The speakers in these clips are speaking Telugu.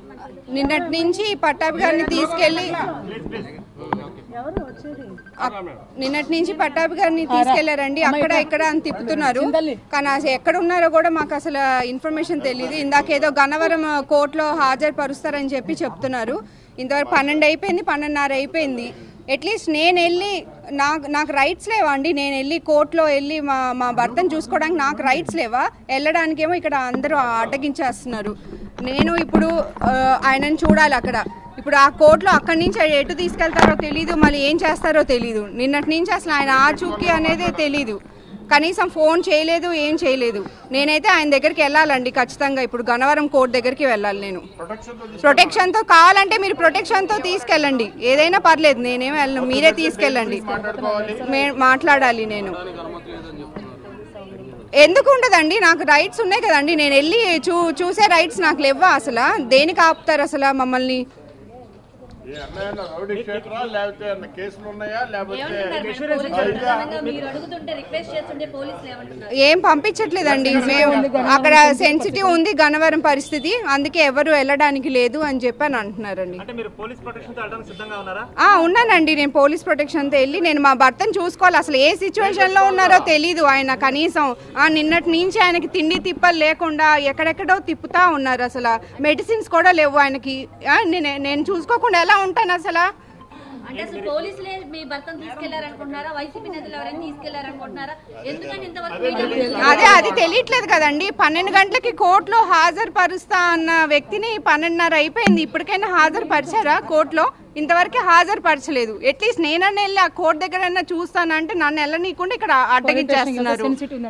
నిన్నటి నుంచి పట్టాభి గారిని తీసుకెళ్లి నిన్నటి నుంచి పట్టాభి గారిని తీసుకెళ్లారండి అక్కడ ఇక్కడ అని తిప్పుతున్నారు కానీ అసలు ఎక్కడ ఉన్నారో కూడా మాకు అసలు ఇన్ఫర్మేషన్ తెలియదు ఇందాక ఏదో గన్నవరం కోర్టులో హాజరుపరుస్తారని చెప్పి చెప్తున్నారు ఇంతవరకు పన్నెండు అయిపోయింది పన్నెండున్నర అయిపోయింది అట్లీస్ట్ నేను వెళ్ళి నాకు నాకు రైట్స్ లేవా అండి నేను వెళ్ళి కోర్టులో వెళ్ళి మా మా భర్తను చూసుకోవడానికి నాకు రైట్స్ లేవా వెళ్ళడానికేమో ఇక్కడ అందరూ అడ్డగించేస్తున్నారు నేను ఇప్పుడు ఆ, ఆయనను చూడాలి అక్కడ ఇప్పుడు ఆ కోర్టులో అక్కడి నుంచి ఎటు తీసుకెళ్తారో తెలీదు మళ్ళీ ఏం చేస్తారో తెలీదు నిన్నటి నుంచి అసలు ఆయన ఆచూకీ అనేది తెలీదు కనీసం ఫోన్ చేయలేదు ఏం చేయలేదు నేనైతే ఆయన దగ్గరికి వెళ్ళాలండి ఖచ్చితంగా ఇప్పుడు గన్నవరం కోర్టు దగ్గరికి వెళ్ళాలి నేను ప్రొటెక్షన్తో కావాలంటే మీరు ప్రొటెక్షన్తో తీసుకెళ్ళండి ఏదైనా పర్లేదు నేనేం వెళ్ళను మీరే తీసుకెళ్ళండి మే- మాట్లాడాలి నేను ఎందుకు ఉండదండి నాకు రైట్స్ ఉన్నాయి కదండి నేను వెళ్ళి చూ చూసే రైట్స్ నాకు లేవా అసలు దేనికి ఆపుతారు అసలు మమ్మల్ని ఏ అన్నయ్య రౌడీ క్షేత్రా లేకపోతే ఏమన్నా కేసులు ఉన్నాయా లేకపోతే ఏమంటున్నారు మేడం? పోలీసులు ప్రధానంగా మీరు అడుగుతుంటే రిక్వెస్ట్ చేస్తుంటే పోలీసులు ఏమంటున్నారు ఏం పంపించట్లేదండి మేము అక్కడ సెన్సిటివ్ ఉంది గన్నవరం పరిస్థితి అందుకే ఎవరు వెళ్ళడానికి లేదు అని చెప్పి అని అంటున్నారండి అంటే మీరు పోలీస్ ప్రొటెక్షన్ తో వెళ్ళడానికి సిద్ధంగా ఉన్నారా ఆ ఉన్నానండి నేను పోలీస్ ప్రొటెక్షన్తో వెళ్ళి నేను మా భర్తను చూసుకోవాలి అసలు ఏ సిచ్యువేషన్ లో ఉన్నారో తెలీదు ఆయన కనీసం ఆ నిన్నటి నుంచి ఆయనకి తిండి తిప్పలు లేకుండా ఎక్కడెక్కడో తిప్పుతా ఉన్నారు అసలు మెడిసిన్స్ కూడా లేవు ఆయనకి ఆ, నేను నేను చూసుకోకుండా ఎలా ఉంటాను అసలు అంటే అసలు పోలీసులే మీ భర్తను తీసుకెళ్లారనుకుంటున్నారా వైసీపీ నేతలు ఎవరైనా తీసుకెళ్లారనుకుంటున్నారా ఎందుకని ఇంతవరకు మీడియా అదే అది తెలియట్లేదు కదండి పన్నెండు గంటలకి కోర్టులో హాజరు పరుస్తా అన్న వ్యక్తిని పన్నెండున్నర అయిపోయింది ఇప్పటికైనా హాజరు పరిచారా కోర్టులో ఇంతవరకు హాజరు పరచలేదు అట్లీస్ట్ నేనన్నా వెళ్ళి ఆ కోర్టు దగ్గర చూస్తానంటే నన్ను వెళ్ళనీయకుండా ఇక్కడ అడ్డగించేస్తున్నారు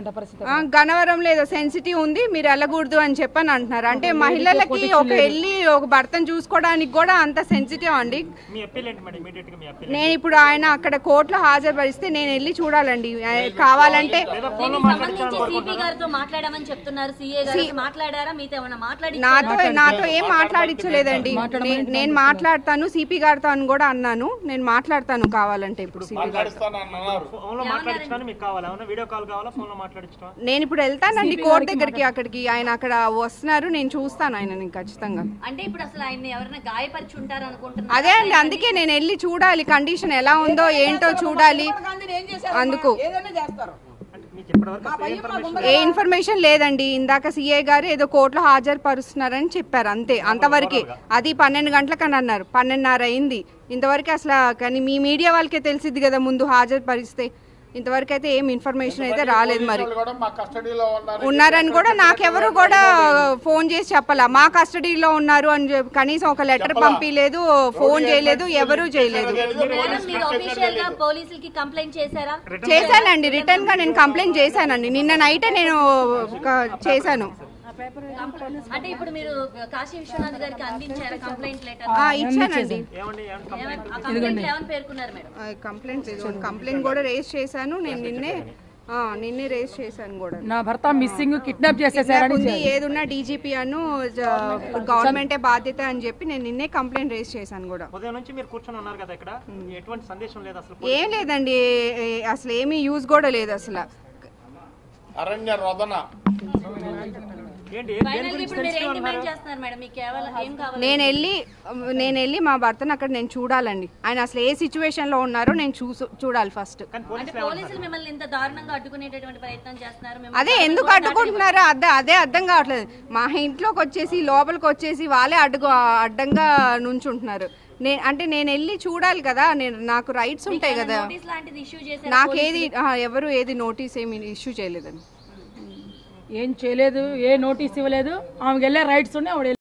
ఆ, గన్నవరంలో ఏదో సెన్సిటివ్ ఉంది మీరు వెళ్ళకూడదు అని చెప్పని అంటున్నారు అంటే మహిళలకి ఒక వెళ్ళి ఒక భర్తను చూసుకోవడానికి కూడా అంత సెన్సిటివ్ అండి మీ అప్పీల్ ఏంటి మేడం ఇమీడియట్ గా మీ అప్పీల్ నేను ఇప్పుడు ఆయన అక్కడ కోర్టులో హాజరుపరిస్తే నేను వెళ్ళి చూడాలండి ఆ, కావాలంటే దీనికి సంబంధించి సిపి గారితో మాట్లాడామని చెప్తున్నారు సిఏ గారు మాట్లాడారా మీతో ఏమైనా మాట్లాడి నాతో నాతో ఏం మాట్లాడించలేదండి నే- నేను మాట్లాడతాను సిపి గారితో అని కూడా అన్నాను నేను మాట్లాడతాను కావాలంటే ఇప్పుడు సిపి గారితో మాట్లాడిస్తానన్నారు ఫోన్ లో మాట్లాడించడానికి మీకు కావాలా ఏమన్నా వీడియో కాల్ కావాలా ఫోన్ లో మాట్లాడించడం నేను ఇప్పుడు వెళ్తానండి కోర్టు దగ్గరికి అక్కడికి ఆయన అక్కడ వస్తున్నారు నేను చూస్తాను ఆయన ఖచ్చితంగా అంటే ఇప్పుడు అసలు ఆయన ఎవరైనా గాయపరిచి ఉంటారు అనుకుంటున్నారు అదే అండి అందుకే నేను వెళ్ళి చూడాలి కండిషన్ ఎలా ఉందో ఏంటో చూడాలి అందుకు అంటే మీకు ఇప్పటివరకు అసలు ఏ ఇన్ఫర్మేషన్ ఏ ఇన్ఫర్మేషన్ లేదండి ఇందాక సిఐ గారు ఏదో కోర్టులో హాజరు పరుస్తున్నారని చెప్పారు అంతే అంతవరకే అది పన్నెండు గంటలకని అన్నారు పన్నెండున్నర అయింది ఇంతవరకు అసలు కానీ మీ మీడియా వాళ్ళకే తెలిసిద్ది కదా ముందు హాజరు పరిస్తే ఇంతవరకు అయితే ఏం ఇన్ఫర్మేషన్ అయితే రాలేదు మరి వాళ్ళు కూడా మా కస్టడీలో ఉన్నారు ఉన్నారని కూడా నాకెవరు కూడా ఫోన్ చేసి చెప్పాల మా కస్టడీలో ఉన్నారు అని చెప్పి కనీసం ఒక లెటర్ పంపించలేదు ఫోన్ చేయలేదు ఎవరూ చేయలేదు మేడం మీరు అఫీషియల్ గా పోలీసులకి కంప్లైంట్ చేశారా చేశానండి రిటర్న్ గా నేను కంప్లైంట్ చేశానండి నిన్న నైటే నేను ఒక- చేశాను అంటే ఇప్పుడు మీరు కాశీ విశ్వనాథ్ గారికి అందించారా కంప్లైంట్ లెటర్ ఆ, ఇచ్చానండి ఏమండి ఏమన్నా కంప్లైంట్ ఆ కంప్లైంట్ ఏమని పేర్కొన్నారు మేడం ఆ, కంప్లైంట్ ఇదిగోండి. కంప్లైంట్ కూడా రేస్ చేశాను నేను నిన్నే ఆ, నిన్నే రేస్ చేశాను కూడా నా భర్త మిస్సింగ్ కిడ్నాప్ చేసేసారని ఉంది ఏదున్నా డీజీపీ అను జ- గవర్నమెంటే బాధ్యత అని చెప్పి నేను నిన్నే కంప్లైంట్ రేస్ చేశాను కూడా ఉదయం నుంచి మీరు కూర్చొని ఉన్నారు కదా ఇక్కడ ఎటువంటి సందేశం లేదు అసలు ఏం లేదండి ఏ- ఏ- అసలు ఏమీ యూజ్ కూడా లేదు అసలు అరణ్య రోదన ఏంటి ఫైనల్ ఇప్పుడు మీరు ఏం డిమాండ్ చేస్తున్నారు మేడం మీకు కేవలం ఏం కావాలి నేను వెళ్ళి నేను వెళ్ళి మా భర్తను అక్కడ నేను చూడాలండి ఆయన అసలు ఏ సిచ్యువేషన్ లో ఉన్నారో నేను చూసు చూడాలి ఫస్ట్ కానీ అంటే పోలీసులు పోలీసులు మిమ్మల్ని ఇంత దారుణంగా అడ్డుకునేటటువంటి ప్రయత్నం చేస్తున్నారు మిమ్మల్ని అదే ఎందుకు అడ్డుకుంటున్నారో అదే అదే అర్థం కావట్లేదు మా ఇంట్లోకి వచ్చేసి లోపలికి వచ్చేసి వాళ్ళే అడ్డుకు అడ్డంగా నుంచుంటున్నారు నేను అంటే నేను వెళ్ళి చూడాలి కదా నేను నాకు రైట్స్ ఉంటాయి కదా నోటీస్ లాంటిది ఇష్యూ చేశారు నాకేది ఆ, ఎవరు ఏది నోటీస్ ఏమి ఇష్యూ చేయలేదండి ఏం చేయలేదు ఏ నోటీస్ ఇవ్వలేదు ఆమెకి వెళ్ళే రైట్స్ ఉన్నాయి ఆవిడ